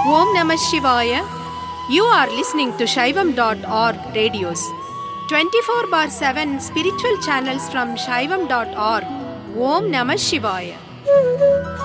Om Namah Shivaya. You are listening to Shaivam.org radios. 24 bar 7 spiritual channels from Shaivam.org. Om Namah Shivaya.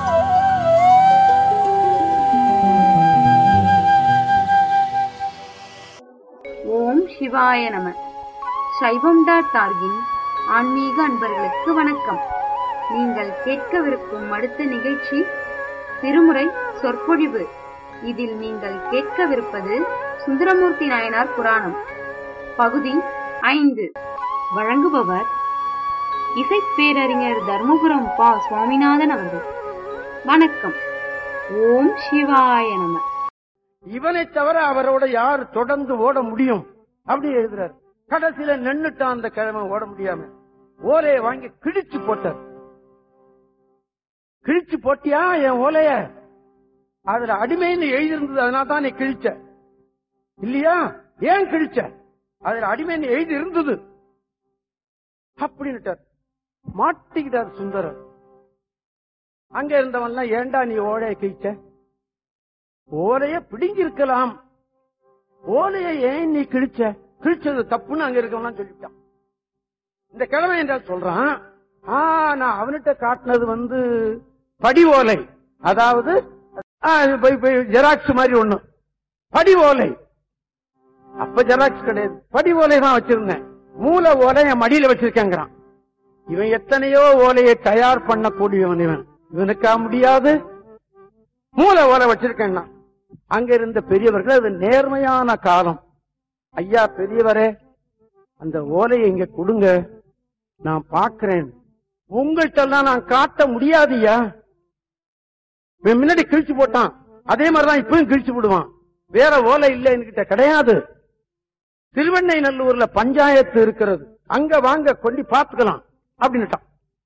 ஓம் சிவாய நம சைவம் dot டார்கின் ஆன்மீக அன்பர்களுக்கு வணக்கம் நீங்கள் கேட்கவிருக்கும் அடுத்த நிகழ்ச்சி திருமுறை சொற்பொழிவு இதில் நீங்கள் கேட்கவிருப்பது சுந்தரமூர்த்தி நாயனார் புராணம் பகுதி ஐந்து வழங்குபவர் இசைப்பேரறிஞர் தர்மபுரம் பா சுவாமிநாதன் அவர்கள் வணக்கம் ஓம் சிவாய நம இவனை தவிர அவரோட யார் தொடர்ந்து ஓட முடியும் அப்படி எழுதுறாரு கடைசியில நின்னுட்டான் அந்த கிழமை ஓட முடியாம ஓலைய வாங்கி கிழிச்சு போட்டார் கிழிச்சு போட்டியா என் ஓலைய அதுல அடிமைன்னு எழுதியிருந்தது அதனால தான் நீ கிழிச்ச இல்லையா ஏன் கிழிச்ச அதுல அடிமைன்னு எழுதி இருந்தது அப்படின்னுட்டார் மாட்டிக்கிட்டார் சுந்தரர் அங்க இருந்தவன்லாம் ஏன்டா நீ ஓலைய கிழிச்ச ஓலைய பிடுங்கி இருக்கலாம் ஓலைய ஏன் நீ கிழிச்ச கிழிச்சது தப்புன்னு அங்க இருக்கவனா சொல்லிட்டான் இந்த கிழமை என்றால் சொல்றான் ஆ நான் அவன்கிட்ட காட்டினது வந்து படி ஓலை அதாவது ஜெராக்ஸ் மாதிரி ஒண்ணு படி ஓலை அப்ப ஜெராக்ஸ் கிடையாது படி ஓலை தான் வச்சிருந்தேன் மூல ஓலை என் மடியில வச்சிருக்கேங்கிறான் இவன் எத்தனையோ ஓலையை தயார் பண்ணக்கூடியவன் இவன் இவனுக்கா முடியாது மூல ஓலை வச்சிருக்கேன்னா அங்க இருந்த பெரியவர்கள் அது நேர்மையான காலம் ஐயா பெரியவரே அந்த ஓலையை இங்க கொடுங்க நான் பாக்குறேன் உங்கள்கிட்ட எல்லாம் நான் காட்ட முடியாதுயா இவன் முன்னாடி கிழிச்சு போட்டான் அதே மாதிரிதான் இப்பவும் கிழிச்சு விடுவான் வேற ஓலை இல்ல என்கிட்ட கிடையாது திருவெண்ணை நல்லூர்ல பஞ்சாயத்து இருக்கிறது அங்க வாங்க கொண்டு பாத்துக்கலாம் அப்படின்னுட்டான்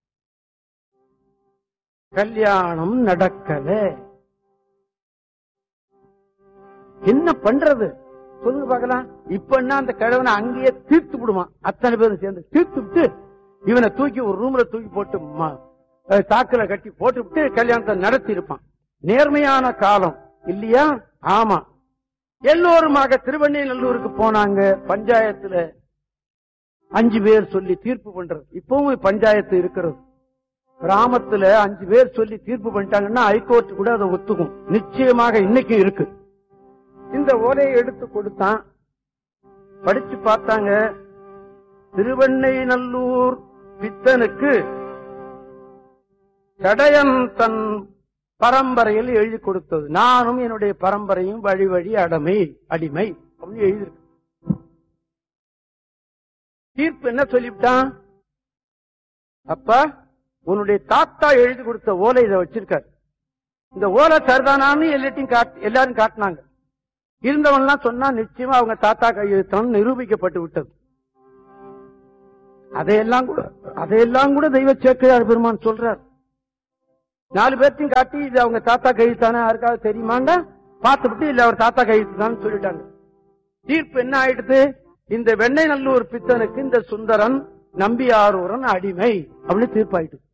கல்யாணம் நடக்கல என்ன பண்றது சொல்லுங்க பார்க்கலாம் இப்ப என்ன அந்த கிழவனை அங்கேயே தீர்த்து விடுவான் அத்தனை பேரும் சேர்ந்து தீர்த்து விட்டு இவனை தூக்கி ஒரு ரூம்ல தூக்கி போட்டு ம- அஹ் சாக்குல கட்டி போட்டு விட்டு கல்யாணத்தை நடத்தி இருப்பான் நேர்மையான காலம் இல்லையா ஆமா எல்லோருமாக திருவண்ணைநல்லூருக்கு போனாங்க பஞ்சாயத்துல அஞ்சு பேர் சொல்லி தீர்ப்பு பண்றது இப்பவும் பஞ்சாயத்து இருக்கிறது கிராமத்துல அஞ்சு பேர் சொல்லி தீர்ப்பு பண்ணிட்டாங்கன்னா ஹைகோர்ட் கூட அதை ஒத்துக்கும் நிச்சயமாக இன்னைக்கு இருக்கு இந்த ஓலையை எடுத்து கொடுத்தான் படிச்சு பார்த்தாங்க திருவெண்ணைநல்லூர் பித்தனுக்கு சடையன் தன் பரம்பரையில் எழுதி கொடுத்தது நானும் என்னுடைய பரம்பரையும் வழி வழி அடமை அடிமை அப்படின்னு எழுதியிருக்கு தீர்ப்பு என்ன சொல்லிவிட்டான் அப்பா உன்னுடைய தாத்தா எழுதி கொடுத்த ஓலை இதை வச்சிருக்காரு இந்த ஓலை சரிதானான்னு எல்லாத்தையும் காட்- எல்லாரும் காட்டினாங்க இருந்தவன்லாம் சொன்னா நிச்சயமா அவங்க தாத்தா கையெழுத்தம் நிரூபிக்கப்பட்டு விட்டது அதையெல்லாம் கூட அதையெல்லாம் கூட தெய்வ சேக்கிழார் பெருமான் சொல்றார் நாலு பேர்த்தையும் காட்டி இது அவங்க தாத்தா கையெழுத்தானே யாருக்காவது தெரியுமாண்டா பார்த்து விட்டு இல்ல அவர் தாத்தா கையெழுத்து தான் சொல்லிட்டாங்க தீர்ப்பு என்ன ஆயிடுது இந்த வெண்ணை நல்லூர் பித்தனுக்கு இந்த சுந்தரன் நம்பியாரூரன் அடிமை அப்படின்னு தீர்ப்பாயிட்டு